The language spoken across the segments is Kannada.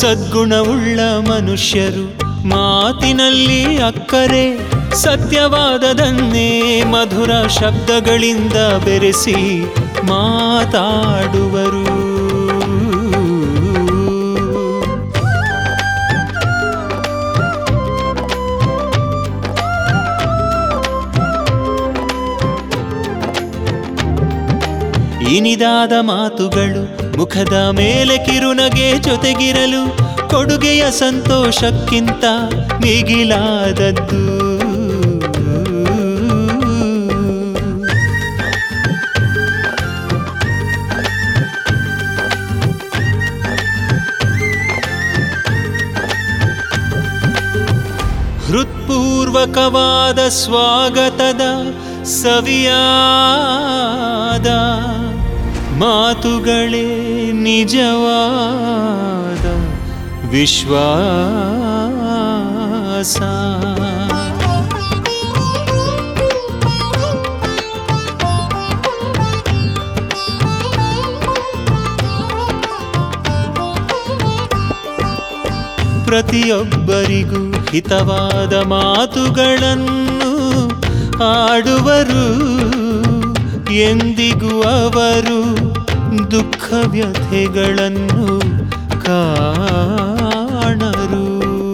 ಸದ್ಗುಣವುಳ್ಳ ಮನುಷ್ಯರು ಮಾತಿನಲ್ಲಿ ಅಕ್ಕರೆ ಸತ್ಯವಾದದನ್ನೇ ಮಧುರ ಶಬ್ದಗಳಿಂದ ಬೆರೆಸಿ ಮಾತಾಡುವರು ಇನಿದಾದ ಮಾತುಗಳು ಮುಖದ ಮೇಲೆ ಕಿರುನಗೆ ಜೊತೆಗಿರಲು ಕೊಡುಗೆಯ ಸಂತೋಷಕ್ಕಿಂತ ಮಿಗಿಲಾದದ್ದು ಹೃತ್ಪೂರ್ವಕವಾದ ಸ್ವಾಗತದ ಸವಿಯಾದ ಮಾತುಗಳೇ ನಿಜವಾದ ವಿಶ್ವಾಸ ಪ್ರತಿಯೊಬ್ಬರಿಗೂ ಹಿತವಾದ ಮಾತುಗಳನ್ನು ಆಡುವರು ಎಂದಿಗೂ ಅವರು ದುಃಖ ವ್ಯಥೆಗಳನ್ನು ಕಾಣರು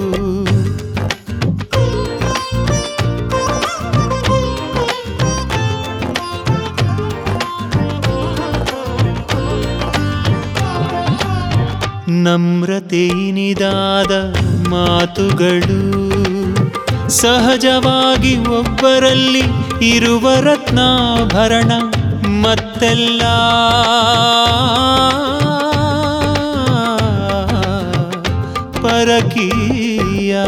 ನಮ್ರತೆಯಿನಿದಾದ ಮಾತುಗಳು ಸಹಜವಾಗಿ ಒಬ್ಬರಲ್ಲಿ ಇರುವ ರತ್ನಾಭರಣ ಮತ್ತೆಲ್ಲ ಪರಕೀಯ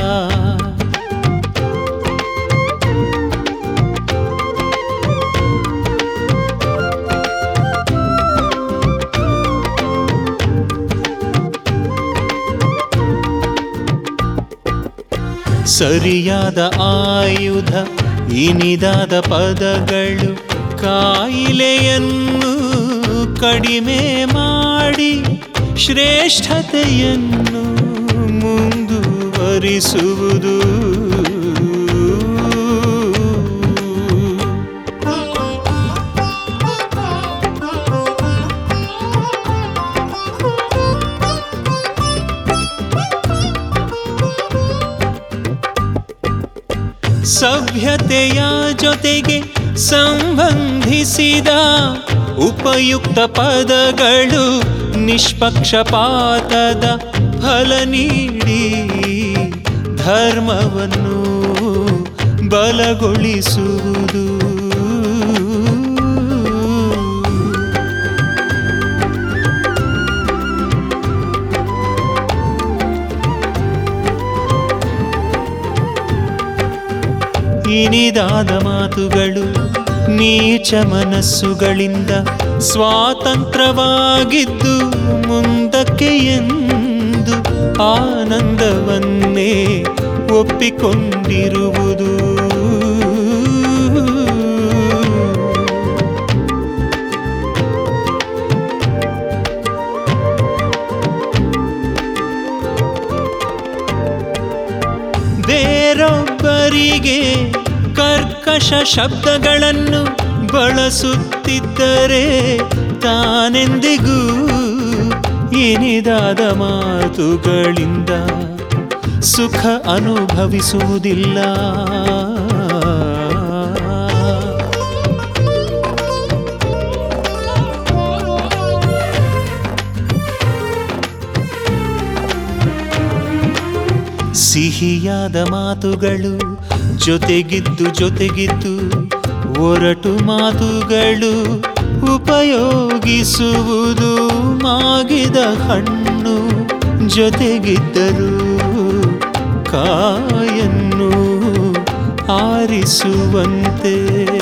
ಸರಿಯಾದ ಆಯುಧ ಇನಿದಾದ ಪದಗಳು ಕಾಯಿಲೆಯನ್ನು ಕಡಿಮೆ ಮಾಡಿ ಶ್ರೇಷ್ಠತೆಯನ್ನು ಮುಂದುವರಿಸುವುದು ಸಭ್ಯತೆಯ ಜೊತೆಗೆ ಸಂಬಂಧಿಸಿದ ಉಪಯುಕ್ತ ಪದಗಳು ನಿಷ್ಪಕ್ಷಪಾತದ ಫಲ ನೀಡಿ ಧರ್ಮವನ್ನು ಬಲಗೊಳಿಸುವುದು ಇನಿದಾದ ಮಾತುಗಳು ನೀಚ ಮನಸ್ಸುಗಳಿಂದ ಸ್ವಾತಂತ್ರ್ಯವಾಗಿದ್ದು ಮುಂದಕ್ಕೆ ಎಂದು ಆನಂದವನ್ನೇ ಒಪ್ಪಿಕೊಂಡಿರುವುದು ಬೇರೊಬ್ಬರಿಗೆ ಕರ್ಕಶ ಶಬ್ದಗಳನ್ನು ಬಳಸುತ್ತಿದ್ದರೆ ತಾನೆಂದಿಗೂ ಇನಿದಾದ ಮಾತುಗಳಿಂದ ಸುಖ ಅನುಭವಿಸುವುದಿಲ್ಲ ಸಿಹಿಯಾದ ಮಾತುಗಳು ಜೊತೆಗಿದ್ದು ಜೊತೆಗಿದ್ದು ಒರಟು ಮಾತುಗಳು ಉಪಯೋಗಿಸುವುದು ಮಾಗಿದ ಹಣ್ಣು ಜೊತೆಗಿದ್ದರೂ ಕಾಯನ್ನು ಆರಿಸುವಂತೆ